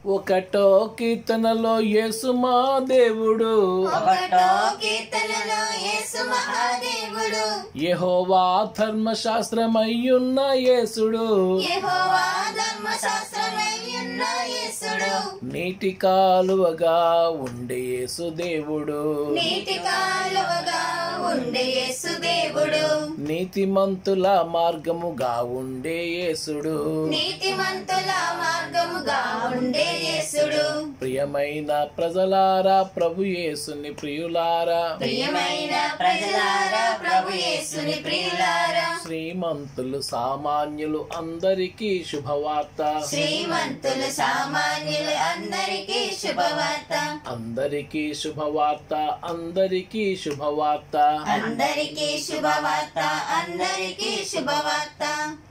ఒకటో కీర్తనలో యేసు మా దేవుడు ఒకటో కీర్తనలో యేసు మహాదేవుడు యెహోవా ధర్మశాస్త్రమయ్యున్న యేసుడు యెహోవా ధర్మశాస్త్రమయ్యున్న యేసుడు నీటి కాలువగా ఉండే యేసు దేవుడు నీటి కాలువగా ఉండే యేసు దేవుడు నీతిమంతుల మార్గముగా ఉండే యేసుడు నీతిమంతుల మార్గముగా ఉండే యేసుడు ప్రియమైన ప్రజలారా ప్రభు యేసుని ప్రియులారా ప్రియమైన ప్రజలారా ప్రభు యేసుని ప్రియులారా శ్రీమంతులు సామాన్యులు అందరికీ శుభవార్త శ్రీమంతులు సామాన్యులు అందరికీ శుభవార్త అందరికీ శుభవార్త అందరికీ శుభవార్త అందరికీ శుభవార్త అందరికీ శుభవార్త